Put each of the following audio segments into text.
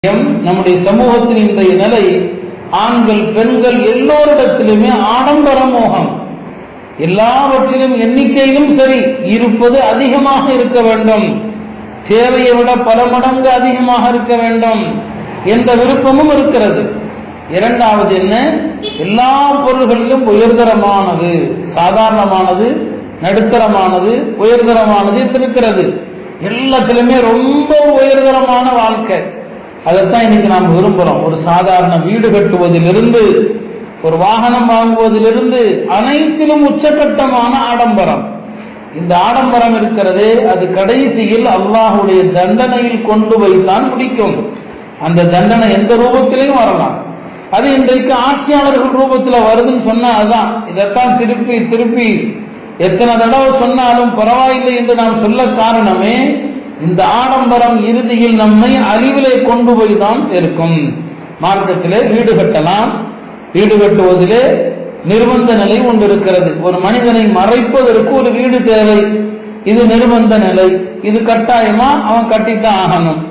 M நம்முடைய சமூகத்தின் இன்றைய நிலை ஆண்கள் பெண்கள் எல்லோரிடத்திலுமே ஆடம்பர மோகம் எல்லாவற்றிலும் எண்ணிக்கையிலும் சரி இருப்பது அதிகமாக இருக்க வேண்டும் தேவையை விட பல மடங்கு அதிகமாக இருக்க வேண்டும் என்ற விருப்பமும் இருக்கிறது இரண்டாவது என்ன எல்லா பொருள்களிலும் உயர்தரமானது சாதாரணமானது நடுத்தரமானது உயர்தரமானது என்று இருக்கிறது எல்லாத்திலுமே ரொம்ப உயர்தரமான வாழ்க்கை அதைத்தான் இன்னைக்கு நாம் விரும்புறோம் ஒரு சாதாரண வீடு கட்டுவதிலிருந்து ஒரு வாகனம் வாங்குவதிலிருந்து அனைத்திலும் உச்சகட்டமான ஆடம்பரம் இந்த ஆடம்பரம் இருக்கிறதே அது கடைசியில் அல்லாஹுடைய தண்டனையில் கொண்டு வைத்தான் பிடிக்கும் அந்த தண்டனை எந்த ரூபத்திலையும் வரலாம் அது இன்றைக்கு ஆட்சியாளர்கள் ரூபத்தில் வருதுன்னு சொன்னா அதான் இதைத்தான் திருப்பி திருப்பி எத்தனை தடவை சொன்னாலும் பரவாயில்லை என்று நாம் சொல்ல காரணமே இந்த ஆடம்பரம் இறுதியில் நம்மை அழிவிலே கொண்டு போய் தான் சேர்க்கும் மார்க்கத்திலே வீடு கட்டலாம் வீடு கட்டுவதிலே நிர்பந்த நிலை ஒன்று இருக்கிறது ஒரு மனிதனை மறைப்பதற்கு ஒரு வீடு தேவை இது நிர்பந்த நிலை இது கட்டாயமா அவன் கட்டித்தான் ஆகணும்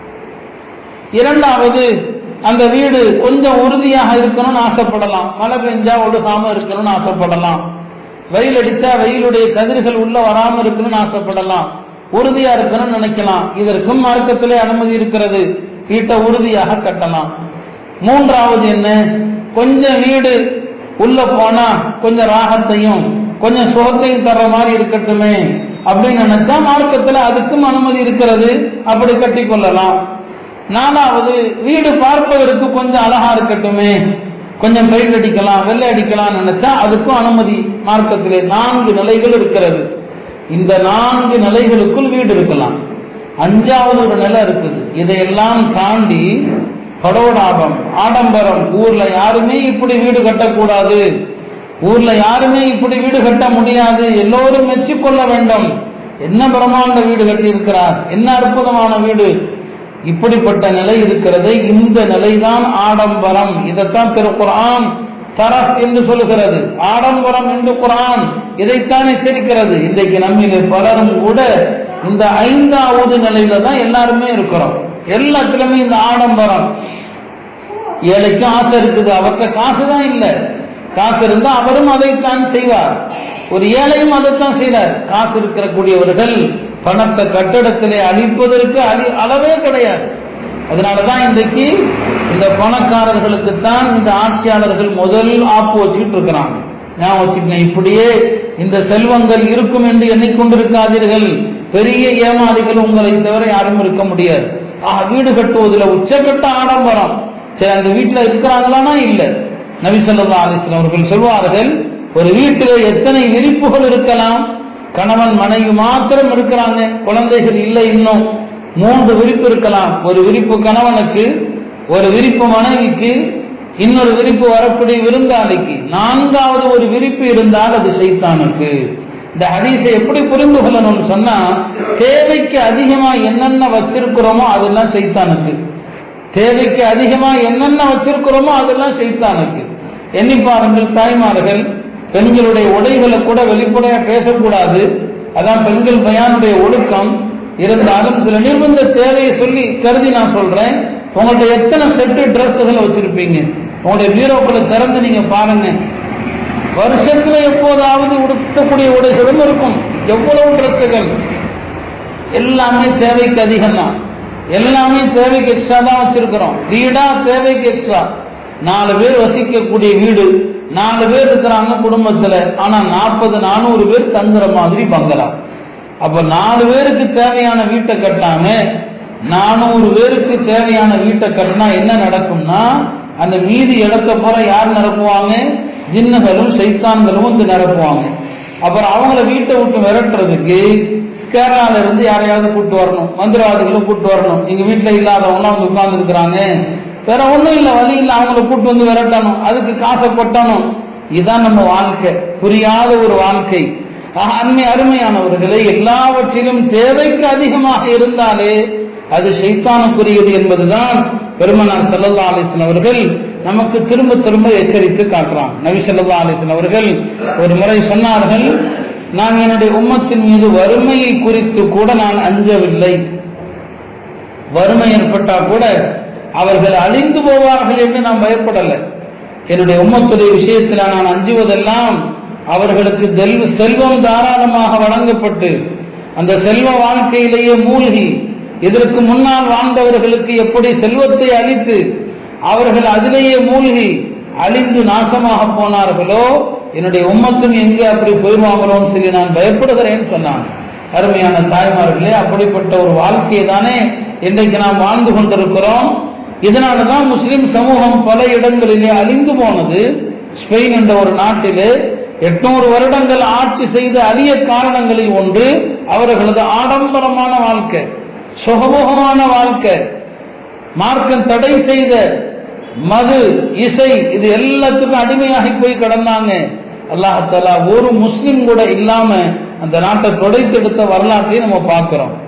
இரண்டாவது அந்த வீடு கொஞ்சம் உறுதியாக இருக்கணும்னு ஆசைப்படலாம் மழை பெஞ்சா ஒழுகாம இருக்கணும்னு ஆசைப்படலாம் வெயில் அடிச்சா வெயிலுடைய கதிர்கள் உள்ள வராம இருக்கணும்னு ஆசைப்படலாம் உறுதியா இருக்கணும்னு நினைக்கலாம் இதற்கும் மார்க்கத்திலே அனுமதி இருக்கிறது வீட்டை உறுதியாக கட்டலாம் மூன்றாவது என்ன கொஞ்சம் வீடு உள்ள போனா கொஞ்சம் ராகத்தையும் கொஞ்சம் சுகத்தையும் தர்ற மாதிரி இருக்கட்டுமே அப்படின்னு நினைச்சா மார்க்கத்துல அதுக்கும் அனுமதி இருக்கிறது அப்படி கட்டி கொள்ளலாம் நாலாவது வீடு பார்ப்பதற்கு கொஞ்சம் அழகா இருக்கட்டுமே கொஞ்சம் பெயிண்ட் அடிக்கலாம் வெள்ளை அடிக்கலாம் நினைச்சா அதுக்கும் அனுமதி மார்க்கத்திலே நான்கு நிலைகள் இருக்கிறது இந்த நான்கு நிலைகளுக்குள் வீடு இருக்கலாம் அஞ்சாவது ஒரு நிலை இருக்குது இதையெல்லாம் தாண்டி படோடாபம் ஆடம்பரம் ஊர்ல யாருமே இப்படி வீடு கட்டக்கூடாது ஊர்ல யாருமே இப்படி வீடு கட்ட முடியாது எல்லோரும் மெச்சிக்கொள்ள வேண்டும் என்ன பிரமாண்ட வீடு கட்டி இருக்கிறார் என்ன அற்புதமான வீடு இப்படிப்பட்ட நிலை இருக்கிறது இந்த நிலைதான் ஆடம்பரம் இதைத்தான் திருக்குறான் தரஸ் என்று சொல்லுகிறது ஆடம்பரம் என்று குரான் இதைத்தான் எச்சரிக்கிறது இன்றைக்கு நம்மிலே பலரும் கூட இந்த ஐந்தாவது நிலையில தான் எல்லாருமே இருக்கிறோம் எல்லாத்திலுமே இந்த ஆடம்பரம் ஏழைக்கும் ஆசை இருக்குது அவர்கிட்ட காசு தான் இல்லை காசு இருந்தா அவரும் அதைத்தான் செய்வார் ஒரு ஏழையும் அதைத்தான் செய்வார் காசு இருக்கிற கூடியவர்கள் பணத்தை கட்டடத்திலே அழிப்பதற்கு அழி அளவே கிடையாது அதனாலதான் இன்றைக்கு இந்த பணக்காரர்களுக்கு தான் இந்த ஆட்சியாளர்கள் முதல் ஆப்பு வச்சுக்கிட்டு இருக்கிறாங்க ஞாபகம் வச்சுக்கங்க இப்படியே இந்த செல்வங்கள் இருக்கும் என்று எண்ணிக்கொண்டிருக்காதீர்கள் பெரிய ஏமாளிகள் உங்களை தவிர யாரும் இருக்க முடியாது ஆஹ் வீடு கட்டுவதில் உச்சக்கட்ட ஆடம்பரம் சரி அந்த வீட்டுல இருக்கிறாங்களானா இல்ல நபிசல்லா அலிஸ்லாம் அவர்கள் சொல்வார்கள் ஒரு வீட்டிலே எத்தனை விரிப்புகள் இருக்கலாம் கணவன் மனைவி மாத்திரம் இருக்கிறாங்க குழந்தைகள் இல்லை இன்னும் மூன்று விரிப்பு இருக்கலாம் ஒரு விரிப்பு கணவனுக்கு ஒரு விரிப்பு மனைவிக்கு இன்னொரு விரிப்பு வரக்கூடிய விருந்தாளிக்கு நான்காவது ஒரு விரிப்பு இருந்தால் அது சைத்தானுக்கு இந்த ஹதீஸை எப்படி புரிந்து கொள்ளணும்னு சொன்னா தேவைக்கு அதிகமா என்னென்ன வச்சிருக்கிறோமோ அதெல்லாம் சைத்தானுக்கு தேவைக்கு அதிகமா என்னென்ன வச்சிருக்கிறோமோ அதெல்லாம் சைத்தானுக்கு எண்ணி பாருங்கள் தாய்மார்கள் பெண்களுடைய உடைகளை கூட வெளிப்படையா பேசக்கூடாது அதான் பெண்கள் பயானுடைய ஒழுக்கம் இருந்தாலும் சில நிர்பந்த தேவையை சொல்லி கருதி நான் சொல்றேன் உங்கள்ட்ட எத்தனை செட்டு டிரெஸ்களை வச்சிருப்பீங்க உங்களுடைய பீரோக்களை திறந்து நீங்க பாருங்க வருஷத்துல எப்போதாவது உடுத்தக்கூடிய உடைகளும் இருக்கும் எவ்வளவு டிரெஸ்கள் எல்லாமே தேவைக்கு அதிகம் தான் எல்லாமே தேவைக்கு எக்ஸ்ட்ரா தான் வச்சிருக்கிறோம் வீடா தேவைக்கு எக்ஸ்ட்ரா நாலு பேர் வசிக்கக்கூடிய வீடு நாலு பேர் இருக்கிறாங்க குடும்பத்துல ஆனா நாற்பது நானூறு பேர் தங்குற மாதிரி பங்களா அப்ப நாலு பேருக்கு தேவையான வீட்டை கட்டாம நானூறு பேருக்கு தேவையான வீட்டை கட்டினா என்ன நடக்கும்னா அந்த மீதி இடத்த போற யார் நிரப்புவாங்க ஜின்னுகளும் சைத்தான்களும் வந்து நிரப்புவாங்க அப்புறம் அவங்கள வீட்டை விட்டு விரட்டுறதுக்கு கேரளால இருந்து யாரையாவது கூட்டு வரணும் மந்திரவாதிகளும் கூட்டு வரணும் எங்க வீட்டுல இல்லாதவங்களாம் வந்து உட்கார்ந்து இருக்கிறாங்க வேற ஒண்ணும் இல்ல வழி இல்ல அவங்கள கூட்டு வந்து விரட்டணும் அதுக்கு காசை கொட்டணும் இதுதான் நம்ம வாழ்க்கை புரியாத ஒரு வாழ்க்கை அண்மை அருமையானவர்களை எல்லாவற்றிலும் தேவைக்கு அதிகமாக இருந்தாலே அது சைத்தானுக்குரியது என்பதுதான் பெருமனார் சல்லல்லா அலிஸ்லாம் அவர்கள் நமக்கு திரும்ப திரும்ப எச்சரித்து காட்டுறான் நபி சல்லா அலிஸ்லாம் அவர்கள் ஒரு முறை சொன்னார்கள் நான் என்னுடைய உம்மத்தின் மீது வறுமையை குறித்து கூட நான் அஞ்சவில்லை வறுமை ஏற்பட்டா கூட அவர்கள் அழிந்து போவார்கள் என்று நான் பயப்படல என்னுடைய உம்மத்துடைய விஷயத்தில் நான் அஞ்சுவதெல்லாம் அவர்களுக்கு தெல்- செல்வம் தாராளமாக வழங்கப்பட்டு அந்த செல்வ வாழ்க்கையிலேயே மூழ்கி இதற்கு முன்னால் வாழ்ந்தவர்களுக்கு எப்படி செல்வத்தை அளித்து அவர்கள் அதிலேயே மூழ்கி அழிந்து நாசமாக போனார்களோ என்னுடைய உம்மத்தும் எங்கே அப்படி போயிடுவாங்களோன்னு சொல்லி நான் பயப்படுகிறேன்னு சொன்னான் அருமையான தாய்மார்களே அப்படிப்பட்ட ஒரு வாழ்க்கையை தானே இன்றைக்கு நாம் வாழ்ந்து கொண்டிருக்கிறோம் இதனாலதான் முஸ்லிம் சமூகம் பல இடங்களிலே அழிந்து போனது ஸ்பெயின் என்ற ஒரு நாட்டிலே எட்நூறு வருடங்கள் ஆட்சி செய்த அரிய காரணங்களில் ஒன்று அவர்களது ஆடம்பரமான வாழ்க்கை சுகமுகமான வாழ்க்கை மார்க்கம் தடை செய்த மது இசை இது எல்லாத்துக்கும் அடிமையாகி போய் கிடந்தாங்க அல்லாஹாலா ஒரு முஸ்லிம் கூட இல்லாம அந்த நாட்டை தொடைத்தெடுத்த வரலாற்றை நம்ம பார்க்கிறோம்